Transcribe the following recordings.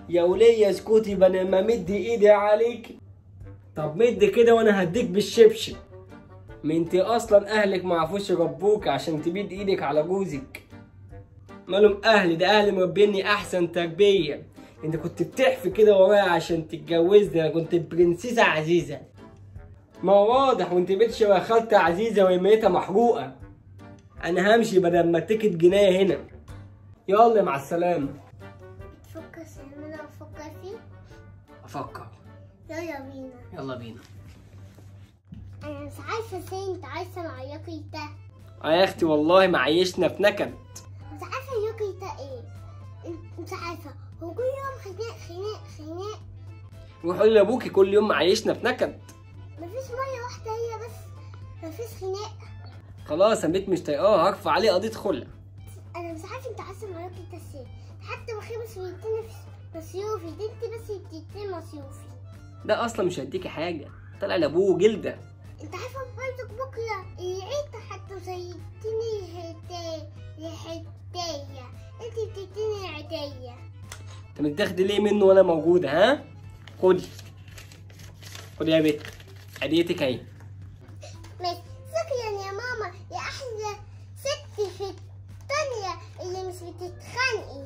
يا ولية اسكتي بدل ما مد ايدي عليك طب مد كده وانا هديك بالشبشب ما انت اصلا اهلك ما عرفوش يربوك عشان تبيد ايدك على جوزك مالهم اهلي ده اهلي مربيني احسن تربيه انت كنت بتحفي كده ورايا عشان تتجوزني انا كنت برنسيسه عزيزه ما هو واضح وانت بتشي يا خالتي عزيزه وهي ميتة محروقه انا همشي بدل ما تيكت جنايه هنا يلا مع السلامه تفكر سلمنا وفكر فيه افكر يلا بينا يلا بينا انا مش عارفه ازاي انت عايشه مع يوكيتا اه يا اختي والله معيشنا في نكد مش عارفه يوكيتا ايه انت- مش عارفه هو كل يوم خناق خناق خناق روح قول لابوكي كل يوم معيشنا في نكد مفيش ميه واحده هي بس مفيش خناق خلاص انا بيت مش طايقاه هرفع عليه قضيه خلع انا مش عارفه انت عايشه مع يوكيتا ازاي حتى بخمس ويديني مصيوفي دي انت بس اديتني مصيوفي ده اصلا مش هيديكي حاجه طلع لابوه جلده انت عارفه برضك بكره العيد حتى زيتني هدايا هدايا انت بتديني عيدية انت متاخدي ليه منه وانا موجوده ها خدي خدي يا بت هديتك اهي بس شكرا يا ماما يا احلى ست في الدنيا اللي مش بتتخانقي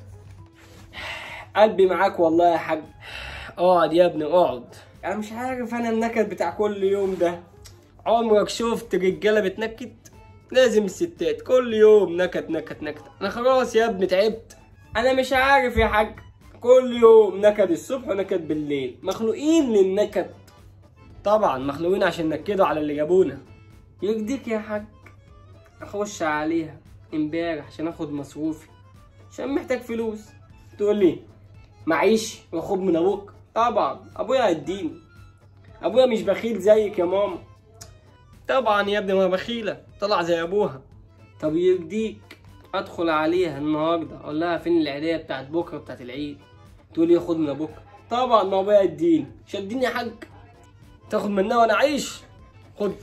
قلبي معاك والله يا حاج اقعد يا ابني اقعد انا مش عارف انا النكد بتاع كل يوم ده عمرك شفت رجاله بتنكد لازم الستات كل يوم نكد نكد نكد انا خلاص يا ابني تعبت انا مش عارف يا حاج كل يوم نكد الصبح ونكد بالليل مخلوقين للنكد طبعا مخلوقين عشان نكدوا على اللي جابونا يرضيك يا حاج اخش عليها امبارح عشان اخد مصروفي عشان محتاج فلوس تقول لي معيش واخد من ابوك طبعا ابويا هيديني ابويا مش بخيل زيك يا ماما طبعا يا ابني ما بخيلة طلع زي ابوها طب يرضيك ادخل عليها النهارده اقول لها فين العيديه بتاعت بكره بتاعت العيد تقول لي خد من ابوك طبعا ما ابويا يديني مش هتديني يا حاج تاخد منها وانا عايش خد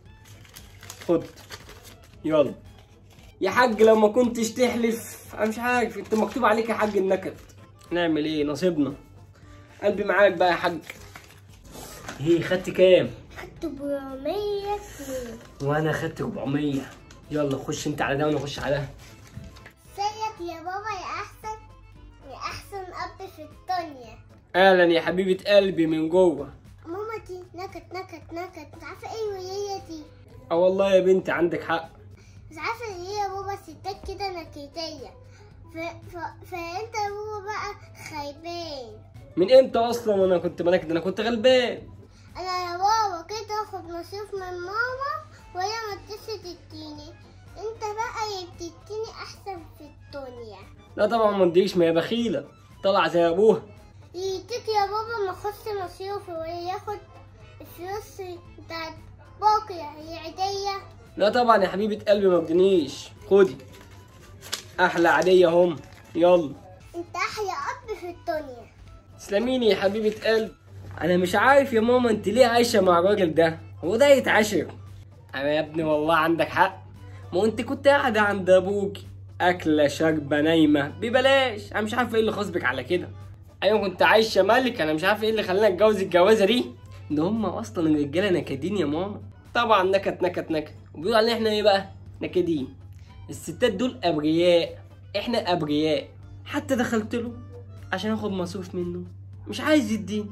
خد يلا يا حاج لو ما كنتش تحلف انا مش عارف انت مكتوب عليك يا حاج النكد نعمل ايه نصيبنا قلبي معاك بقى يا حاج ايه خدت كام خدت برمية جنيه وانا خدت 400 يلا خش انت على ده وانا اخش على ده ازيك يا بابا يا احسن يا احسن اب في الدنيا اهلا يا حبيبه قلبي من جوه ماما دي نكت نكت نكت مش عارفه ايه وهي دي اه والله يا بنتي عندك حق مش عارفه ان هي بابا ستات كده نكديه ف... ف... فانت يا بابا بقى خيبان من امتى اصلا وانا كنت بنكد انا كنت غلبان انا يا بابا كده اخد مصروف من ماما وهي ما تديش تديني انت بقى اللي بتديني احسن في الدنيا لا طبعا ما تديش ما هي بخيله طلع زي ابوها يديك يا بابا ما اخش مصروفي وياخد الفلوس بتاعت بكره هي عيدية لا طبعا يا حبيبه قلبي ما تدينيش خدي احلى عاديه هم يلا انت احلى اب في الدنيا تسلميني يا حبيبة قلب أنا مش عارف يا ماما أنت ليه عايشة مع الراجل ده هو ده يتعاشر أنا يا ابني والله عندك حق ما أنت كنت قاعدة عند أبوك أكلة شاربة نايمة ببلاش أنا مش عارف إيه اللي خصبك على كده أيوة كنت عايشة ملك أنا مش عارف إيه اللي خلاني أتجوز الجوازة دي ده هما أصلا الرجالة نكدين يا ماما طبعا نكد نكد نكد وبيقولوا علينا إحنا إيه بقى نكدين الستات دول أبرياء إحنا أبرياء حتى دخلت له عشان اخد مصروف منه مش عايز يديني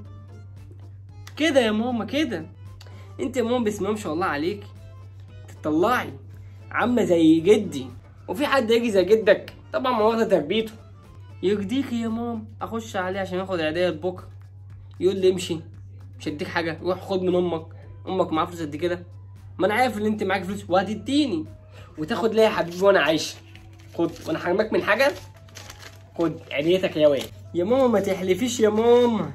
كده يا ماما كده انت يا ماما بسم الله ما شاء الله عليك تطلعي عامله زي جدي وفي حد يجي زي جدك طبعا ما واخده تربيته يرضيكي يا ماما اخش عليه عشان اخد عيديه لبكره يقول لي امشي مش هديك حاجه روح خد من امك امك معاها فلوس قد كده ما انا عارف ان انت معاك فلوس وهتديني وتاخد ليا يا حبيبي وانا عايشه خد وانا حرمك من حاجه خد عيديتك يا واد يا ماما ما تحلفيش يا ماما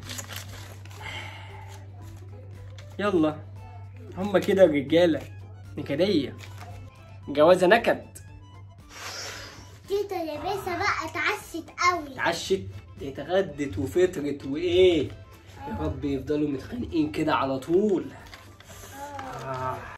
يلا هما كده الرجالة نكدية جوازة نكد كده يا باشا بقى اتعشت قوي عشت اتغدت وفطرت وايه يا رب يفضلوا متخانقين كده على طول آه.